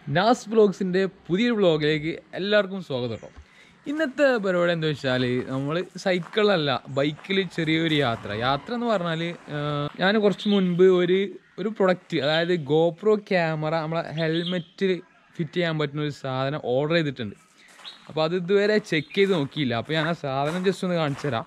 നാസ് ബ്ലോഗ്സിൻ്റെ പുതിയൊരു ബ്ലോഗിലേക്ക് എല്ലാവർക്കും സ്വാഗതം കേട്ടോ ഇന്നത്തെ പരിപാടി എന്താ വെച്ചാൽ നമ്മൾ സൈക്കിളല്ല ബൈക്കിൽ ചെറിയൊരു യാത്ര യാത്ര എന്ന് പറഞ്ഞാൽ ഞാൻ കുറച്ച് മുൻപ് ഒരു ഒരു പ്രൊഡക്റ്റ് അതായത് ഗോപ്രോ ക്യാമറ നമ്മളെ ഹെൽമെറ്റിൽ ഫിറ്റ് ചെയ്യാൻ പറ്റുന്ന ഒരു സാധനം ഓർഡർ ചെയ്തിട്ടുണ്ട് അപ്പോൾ അത് ഇതുവരെ ചെക്ക് ചെയ്ത് നോക്കിയില്ല അപ്പോൾ ഞാൻ ആ സാധനം ജസ്റ്റ് ഒന്ന് കാണിച്ചു തരാം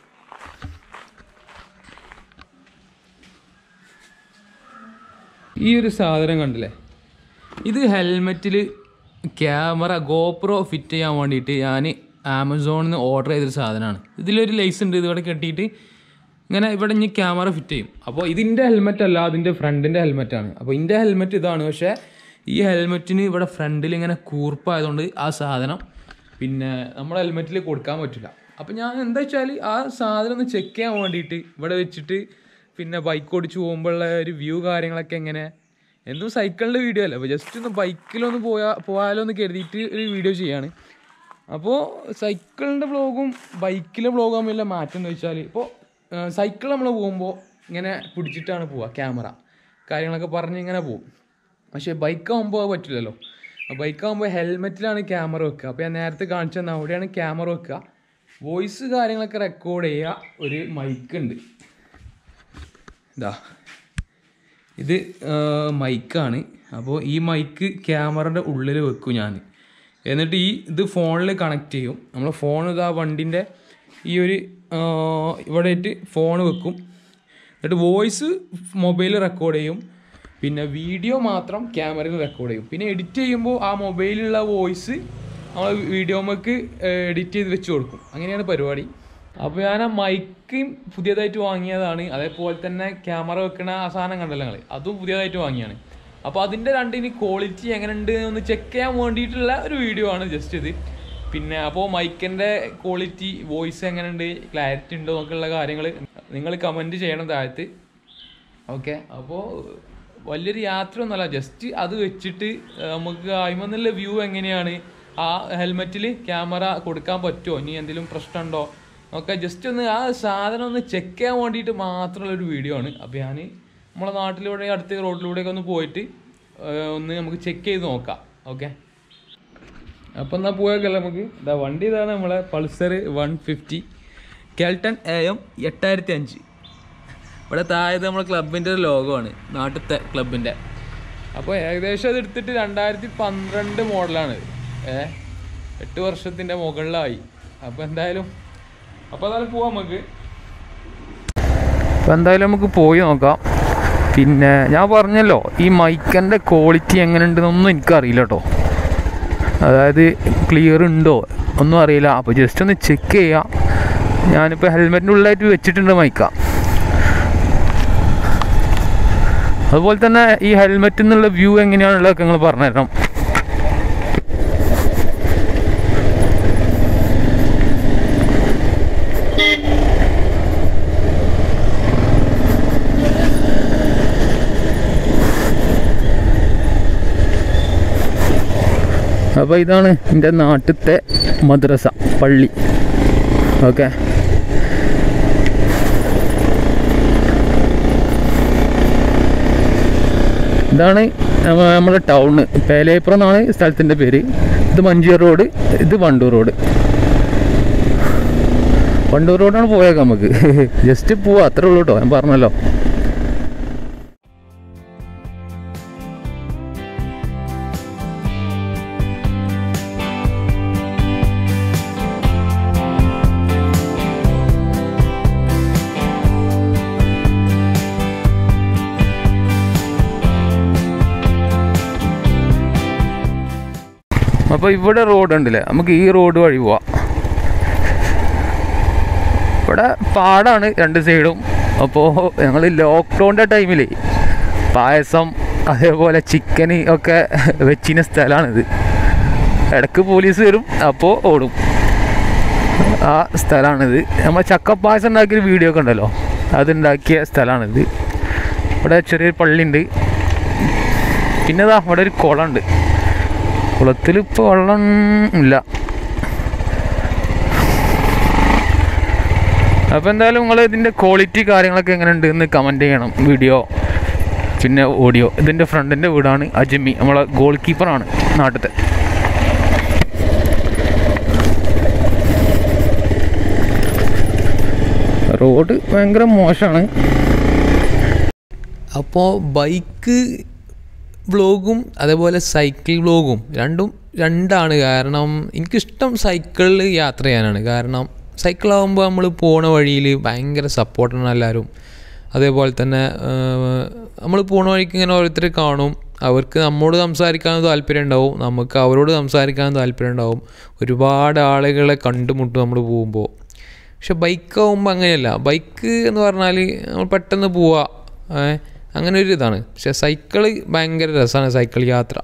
ഈ ഒരു സാധനം കണ്ടില്ലേ ഇത് ഹെൽമെറ്റിൽ ക്യാമറ ഗോപ്രോ ഫിറ്റ് ചെയ്യാൻ വേണ്ടിയിട്ട് ഞാൻ ആമസോണിൽ നിന്ന് ഓർഡർ ചെയ്തൊരു സാധനമാണ് ഇതിലൊരു ലൈസ് ഉണ്ട് ഇതിവിടെ കെട്ടിയിട്ട് ഇങ്ങനെ ഇവിടെ ഇനി ക്യാമറ ഫിറ്റ് ചെയ്യും അപ്പോൾ ഇതിൻ്റെ ഹെൽമെറ്റ് അല്ല അതിൻ്റെ ഫ്രണ്ടിൻ്റെ ഹെൽമെറ്റാണ് അപ്പോൾ ഇതിൻ്റെ ഹെൽമെറ്റ് ഇതാണ് പക്ഷേ ഈ ഹെൽമെറ്റിന് ഇവിടെ ഫ്രണ്ടിൽ ഇങ്ങനെ കൂർപ്പായതുകൊണ്ട് ആ സാധനം പിന്നെ നമ്മുടെ ഹെൽമെറ്റിൽ കൊടുക്കാൻ പറ്റില്ല അപ്പോൾ ഞാൻ എന്താ വെച്ചാൽ ആ സാധനം ഒന്ന് ചെക്ക് ചെയ്യാൻ വേണ്ടിയിട്ട് ഇവിടെ വെച്ചിട്ട് പിന്നെ ബൈക്ക് ഓടിച്ച് പോകുമ്പോഴുള്ള ഒരു വ്യൂ കാര്യങ്ങളൊക്കെ എങ്ങനെ എന്നും സൈക്കിളിൻ്റെ വീഡിയോ അല്ല അപ്പോൾ ജസ്റ്റ് ഒന്ന് ബൈക്കിലൊന്ന് പോയാ പോയാലോ എന്ന് കരുതിയിട്ട് ഒരു വീഡിയോ ചെയ്യാണ് അപ്പോൾ സൈക്കിളിൻ്റെ വ്ളോഗും ബൈക്കിലെ വ്ളോഗും തമ്മിലുള്ള മാറ്റം എന്ന് വെച്ചാൽ ഇപ്പോൾ സൈക്കിൾ നമ്മൾ പോകുമ്പോൾ ഇങ്ങനെ പിടിച്ചിട്ടാണ് പോവുക ക്യാമറ കാര്യങ്ങളൊക്കെ പറഞ്ഞ് ഇങ്ങനെ പോകും പക്ഷേ ബൈക്ക് ആകുമ്പോൾ അത് പറ്റില്ലല്ലോ ബൈക്ക് ആകുമ്പോൾ ഹെൽമെറ്റിലാണ് ക്യാമറ വെക്കുക അപ്പോൾ ഞാൻ നേരത്തെ കാണിച്ചു തന്നെ അവിടെയാണ് ക്യാമറ വെക്കുക വോയിസ് കാര്യങ്ങളൊക്കെ റെക്കോർഡ് ചെയ്യുക ഒരു മൈക്ക് ഉണ്ട് ഇതാ ഇത് മൈക്കാണ് അപ്പോൾ ഈ മൈക്ക് ക്യാമറയുടെ ഉള്ളിൽ വെക്കും ഞാൻ എന്നിട്ട് ഈ ഇത് ഫോണിൽ കണക്ട് ചെയ്യും നമ്മൾ ഫോൺ ഇതാ വണ്ടിൻ്റെ ഈ ഒരു ഇവിടെ ആയിട്ട് ഫോൺ വെക്കും എന്നിട്ട് വോയിസ് മൊബൈൽ റെക്കോർഡ് ചെയ്യും പിന്നെ വീഡിയോ മാത്രം ക്യാമറയിൽ റെക്കോർഡ് ചെയ്യും പിന്നെ എഡിറ്റ് ചെയ്യുമ്പോൾ ആ മൊബൈലിലുള്ള വോയിസ് നമ്മൾ വീഡിയോമക്ക് എഡിറ്റ് ചെയ്ത് വെച്ച് കൊടുക്കും അങ്ങനെയാണ് പരിപാടി അപ്പോൾ ഞാൻ ആ മൈക്ക് പുതിയതായിട്ട് വാങ്ങിയതാണ് അതേപോലെ തന്നെ ക്യാമറ വെക്കണ ആ സാധനം കണ്ടല്ലോ നിങ്ങൾ അതും പുതിയതായിട്ട് വാങ്ങിയാണ് അപ്പോൾ അതിൻ്റെ രണ്ടിന് ക്വാളിറ്റി എങ്ങനെ ഉണ്ട് എന്ന് ചെക്ക് ചെയ്യാൻ വേണ്ടിയിട്ടുള്ള ഒരു വീഡിയോ ആണ് ജസ്റ്റ് ഇത് പിന്നെ അപ്പോൾ മൈക്കിൻ്റെ ക്വാളിറ്റി വോയിസ് എങ്ങനെയുണ്ട് ക്ലാരിറ്റി ഉണ്ടോ എന്നൊക്കെയുള്ള കാര്യങ്ങൾ നിങ്ങൾ കമൻറ്റ് ചെയ്യണം താഴത്ത് ഓക്കെ അപ്പോൾ വലിയൊരു യാത്ര ഒന്നുമല്ല ജസ്റ്റ് അത് വെച്ചിട്ട് നമുക്ക് അതിമെന്നുള്ള വ്യൂ എങ്ങനെയാണ് ആ ഹെൽമെറ്റിൽ ക്യാമറ കൊടുക്കാൻ പറ്റുമോ ഇനി എന്തെങ്കിലും പ്രശ്നമുണ്ടോ ഒക്കെ ജസ്റ്റ് ഒന്ന് ആ സാധനം ഒന്ന് ചെക്ക് ചെയ്യാൻ വേണ്ടിയിട്ട് മാത്രമുള്ള ഒരു വീഡിയോ ആണ് അപ്പോൾ ഞാൻ നമ്മളെ നാട്ടിലൂടെ അടുത്ത റോഡിലൂടെയൊക്കെ ഒന്ന് പോയിട്ട് ഒന്ന് നമുക്ക് ചെക്ക് ചെയ്ത് നോക്കാം ഓക്കെ അപ്പോൾ എന്നാൽ പോയേക്കല്ല നമുക്ക് ഇതാ വണ്ടി ഇതാണ് നമ്മളെ Pulsar one fifty Kelton A M എട്ടായിരത്തി അഞ്ച് ഇവിടെ താഴെ നമ്മളെ ക്ലബിൻ്റെ ഒരു ലോഗമാണ് നാട്ടിലത്തെ ക്ലബിൻ്റെ അപ്പോൾ ഏകദേശം അത് എടുത്തിട്ട് രണ്ടായിരത്തി പന്ത്രണ്ട് മോഡലാണ് ഏ എട്ട് വർഷത്തിൻ്റെ മുകളിലായി അപ്പോൾ എന്തായാലും അപ്പോൾ എന്തായാലും പോവാം നമുക്ക് അപ്പോൾ എന്തായാലും നമുക്ക് പോയി നോക്കാം പിന്നെ ഞാൻ പറഞ്ഞല്ലോ ഈ മൈക്കൻ്റെ ക്വാളിറ്റി എങ്ങനെ ഉണ്ടെന്നൊന്നും എനിക്കറിയില്ല കേട്ടോ അതായത് ക്ലിയർ ഉണ്ടോ ഒന്നും അറിയില്ല അപ്പോൾ ജസ്റ്റ് ഒന്ന് ചെക്ക് ചെയ്യാം ഞാനിപ്പോൾ ഹെൽമെറ്റിൻ്റെ ഉള്ളിലായിട്ട് വെച്ചിട്ടുണ്ട് മൈക്ക അതുപോലെ തന്നെ ഈ ഹെൽമെറ്റിൽ നിന്നുള്ള വ്യൂ എങ്ങനെയാണുള്ളതൊക്കെ നിങ്ങൾ പറഞ്ഞു തരണം അപ്പോൾ ഇതാണ് എൻ്റെ നാട്ടിലത്തെ മദ്രസ പള്ളി ഓക്കെ ഇതാണ് നമ്മുടെ ടൗണ് പേലേപ്പുറം എന്നാണ് സ്ഥലത്തിൻ്റെ പേര് ഇത് മഞ്ചൂർ റോഡ് ഇത് വണ്ടൂർ റോഡ് വണ്ടൂർ റോഡാണ് പോയേക്കാം നമുക്ക് ജസ്റ്റ് പോവാ അത്രേ ഉള്ളൂ കേട്ടോ ഞാൻ പറഞ്ഞല്ലോ അപ്പോൾ ഇവിടെ റോഡ് ഉണ്ടല്ലേ നമുക്ക് ഈ റോഡ് വഴി പോവാം ഇവിടെ പാടാണ് രണ്ട് സൈഡും അപ്പോൾ ഞങ്ങൾ ലോക്ക്ഡൗണിൻ്റെ ടൈമിൽ പായസം അതേപോലെ ചിക്കന് ഒക്കെ വെച്ചിന സ്ഥലമാണിത് ഇടക്ക് പോലീസ് വരും അപ്പോൾ ഓടും ആ സ്ഥലമാണിത് നമ്മൾ ചക്കപ്പായസം ഉണ്ടാക്കിയ വീഡിയോ ഒക്കെ ഉണ്ടല്ലോ അതുണ്ടാക്കിയ സ്ഥലമാണിത് ഇവിടെ ചെറിയൊരു പള്ളിയുണ്ട് പിന്നെ ഇതാ ഇവിടെ ഒരു കുളമുണ്ട് കുളത്തിൽ ഇപ്പോൾ വെള്ളം ഇല്ല അപ്പോൾ എന്തായാലും നിങ്ങൾ ഇതിൻ്റെ ക്വാളിറ്റി കാര്യങ്ങളൊക്കെ എങ്ങനെ ഉണ്ട് എന്ന് കമൻറ്റ് ചെയ്യണം വീഡിയോ പിന്നെ ഓഡിയോ ഇതിൻ്റെ ഫ്രണ്ടിൻ്റെ വീടാണ് അജമി നമ്മളെ ഗോൾ കീപ്പറാണ് നാട്ടിലത്തെ റോഡ് ഭയങ്കര മോശമാണ് അപ്പോൾ ബൈക്ക് വ്ളോഗും അതേപോലെ സൈക്കിൾ വ്ളോഗും രണ്ടും രണ്ടാണ് കാരണം എനിക്കിഷ്ടം സൈക്കിളിൽ യാത്ര ചെയ്യാനാണ് കാരണം സൈക്കിളാകുമ്പോൾ നമ്മൾ പോണ വഴിയിൽ ഭയങ്കര സപ്പോർട്ടാണ് എല്ലാവരും അതേപോലെ തന്നെ നമ്മൾ പോണ വഴിക്ക് ഇങ്ങനെ ഓരോരുത്തർ കാണും അവർക്ക് നമ്മോട് സംസാരിക്കാൻ താല്പര്യം ഉണ്ടാവും നമുക്ക് അവരോട് സംസാരിക്കാൻ താല്പര്യം ഉണ്ടാവും ഒരുപാട് ആളുകളെ കണ്ടുമുട്ടും നമ്മൾ പോകുമ്പോൾ പക്ഷെ ബൈക്ക് ആകുമ്പോൾ അങ്ങനെയല്ല ബൈക്ക് എന്ന് പറഞ്ഞാൽ നമ്മൾ പെട്ടെന്ന് പോവാ ഏ, അങ്ങനെ ഒരു ഇതാണ് പക്ഷെ സൈക്കിള് ഭയങ്കര രസമാണ് സൈക്കിൾ യാത്ര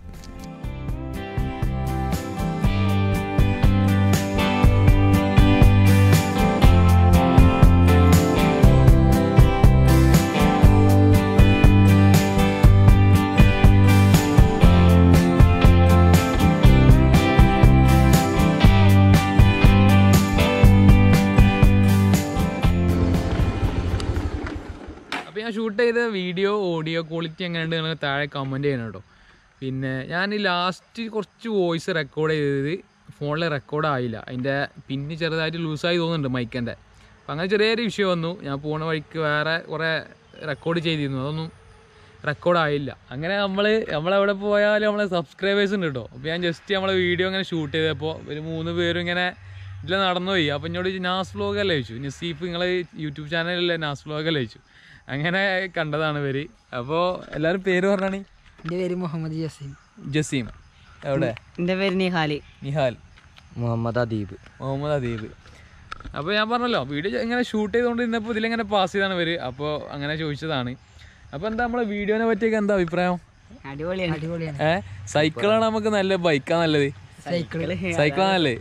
അപ്പോൾ ഞാൻ ഷൂട്ട് ചെയ്ത വീഡിയോ ഓഡിയോ ക്വാളിറ്റി എങ്ങനെയുണ്ട് നിങ്ങൾ താഴെ കമൻറ്റ് ചെയ്യണം കേട്ടോ പിന്നെ ഞാൻ ലാസ്റ്റ് കുറച്ച് വോയിസ് റെക്കോർഡ് ചെയ്തത് ഫോണിൽ റെക്കോർഡ് ആയില്ല അതിൻ്റെ പിന്ന് ചെറുതായിട്ട് ലൂസായി തോന്നുന്നുണ്ട് മൈക്കിൻ്റെ അപ്പം അങ്ങനെ ചെറിയൊരു വിഷയം വന്നു ഞാൻ പോണ വഴിക്ക് വേറെ കുറേ റെക്കോർഡ് ചെയ്തിരുന്നു അതൊന്നും റെക്കോർഡ് ആയില്ല അങ്ങനെ നമ്മൾ നമ്മളെവിടെ പോയാലും നമ്മളെ സബ്സ്ക്രൈബേഴ്സ് ഉണ്ട് കേട്ടോ അപ്പോൾ ഞാൻ ജസ്റ്റ് നമ്മളെ വീഡിയോ ഇങ്ങനെ ഷൂട്ട് ചെയ്തപ്പോൾ ഒരു മൂന്ന് പേരും ഇങ്ങനെ ഇതിൽ നടന്നു പോയി അപ്പോൾ എന്നോട് ചോദിച്ചു, നാസ് വ്ലോഗ് അല്ലേ ചോദിച്ചു നസീഫ് നിങ്ങളെ യൂട്യൂബ് ചാനലല്ലേ നാസ് വ്ലോഗ് അല്ലേ ചോദിച്ചു അങ്ങനെ കണ്ടതാണ് ഇവര് അപ്പോൾ എല്ലാവരും പേര് പറഞ്ഞാണ് എൻ്റെ പേര് മുഹമ്മദ് ജസീം ജസീം എവിടെ എൻ്റെ പേര് നിഹാലി നിഹാൽ മുഹമ്മദ് അദീബ് മുഹമ്മദ് അദീബ് അപ്പോൾ ഞാൻ പറഞ്ഞല്ലോ വീഡിയോ ഇങ്ങനെ ഷൂട്ട് ചെയ്തുകൊണ്ടിരുന്നപ്പോൾ ഇതിലിങ്ങനെ പാസ് ചെയ്താണ് ഇവർ അപ്പോൾ അങ്ങനെ ചോദിച്ചതാണ് അപ്പോൾ എന്താ നമ്മളെ വീഡിയോനെ പറ്റിയൊക്കെ എന്താ അഭിപ്രായം അടിപൊളിയാണ് അടിപൊളിയാണ് ഏ സൈക്കിളാണ് നമുക്ക് നല്ല ബൈക്കാ നല്ലത് സൈക്കിള് സൈക്കിളാണ് നല്ലത്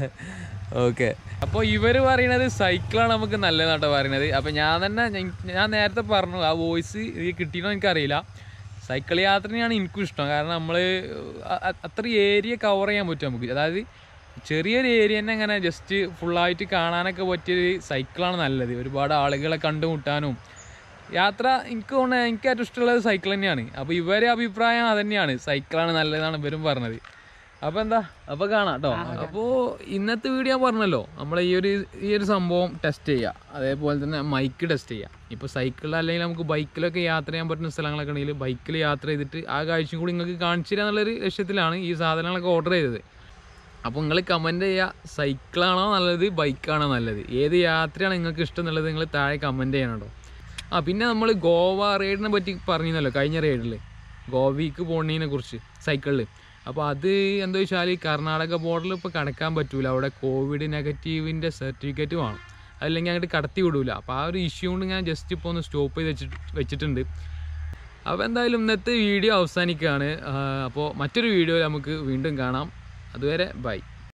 ഓക്കെ അപ്പോൾ ഇവർ പറയണത് സൈക്കിളാണ് നമുക്ക് നല്ലതാട്ടോ പറയണത് അപ്പോൾ ഞാൻ തന്നെ ഞാൻ- ഞാൻ നേരത്തെ പറഞ്ഞു ആ വോയിസ് ഇത് കിട്ടിയെന്നോ എനിക്കറിയില്ല സൈക്കിൾ യാത്രയാണ് എനിക്കും ഇഷ്ടം കാരണം നമ്മൾ അത്ര ഏരിയ കവർ ചെയ്യാൻ പറ്റും നമുക്ക് അതായത് ചെറിയൊരു ഏരിയ തന്നെ അങ്ങനെ ജസ്റ്റ് ഫുള്ളായിട്ട് കാണാനൊക്കെ പറ്റിയൊരു സൈക്കിളാണ് നല്ലത് ഒരുപാട് ആളുകളെ കണ്ടുമുട്ടാനും യാത്ര എനിക്ക് തോന്നുന്നത് എനിക്ക് ഏറ്റവും ഇഷ്ടമുള്ളത് സൈക്കിൾ തന്നെയാണ് അപ്പോൾ ഇവരെ അഭിപ്രായം അതന്നെയാണ് സൈക്കിളാണ് നല്ലതാണ് ഇവരും പറഞ്ഞത് അപ്പോൾ എന്താ അപ്പോൾ കാണാം കേട്ടോ അപ്പോൾ ഇന്നത്തെ വീഡിയോ ഞാൻ പറഞ്ഞല്ലോ നമ്മൾ ഈ ഒരു ഈ ഒരു സംഭവം ടെസ്റ്റ് ചെയ്യുക അതേപോലെ തന്നെ മൈക്ക് ടെസ്റ്റ് ചെയ്യുക ഇപ്പോൾ സൈക്കിളിൽ അല്ലെങ്കിൽ നമുക്ക് ബൈക്കിലൊക്കെ യാത്ര ചെയ്യാൻ പറ്റുന്ന സ്ഥലങ്ങളൊക്കെ ഉണ്ടെങ്കിൽ ബൈക്കിൽ യാത്ര ചെയ്തിട്ട് ആ കാഴ്ചയും കൂടി നിങ്ങൾക്ക് കാണിച്ചു തരിക എന്നുള്ളൊരു ലക്ഷ്യത്തിലാണ് ഈ സാധനങ്ങളൊക്കെ ഓർഡർ ചെയ്തത് അപ്പോൾ നിങ്ങൾ കമൻറ്റ് ചെയ്യുക സൈക്കിളാണോ നല്ലത് ബൈക്കാണോ നല്ലത് ഏത് യാത്രയാണ് നിങ്ങൾക്ക് ഇഷ്ടം എന്നുള്ളത് നിങ്ങൾ താഴെ കമൻറ്റ് ചെയ്യണം കേട്ടോ ആ പിന്നെ നമ്മൾ ഗോവ റൈഡിനെ പറ്റി പറഞ്ഞിരുന്നല്ലോ കഴിഞ്ഞ റൈഡിൽ ഗോവയ്ക്ക് പോണതിനെ കുറിച്ച് സൈക്കിളിൽ അപ്പോൾ അത് എന്താ വെച്ചാൽ കർണാടക ബോർഡറിൽ ഇപ്പോൾ കടക്കാൻ പറ്റൂല അവിടെ കോവിഡ് നെഗറ്റീവിൻ്റെ സർട്ടിഫിക്കറ്റ് വേണം അതല്ലെങ്കിൽ അങ്ങോട്ട് കടത്തി വിടൂല അപ്പോൾ ആ ഒരു ഇഷ്യൂ കൊണ്ട് ഞാൻ ജസ്റ്റ് ഇപ്പോൾ ഒന്ന് സ്റ്റോപ്പ് ചെയ്ത് വെച്ചിട്ട് വെച്ചിട്ടുണ്ട് അപ്പോൾ എന്തായാലും ഇന്നത്തെ വീഡിയോ അവസാനിക്കുകയാണ് അപ്പോൾ മറ്റൊരു വീഡിയോ നമുക്ക് വീണ്ടും കാണാം അതുവരെ ബൈ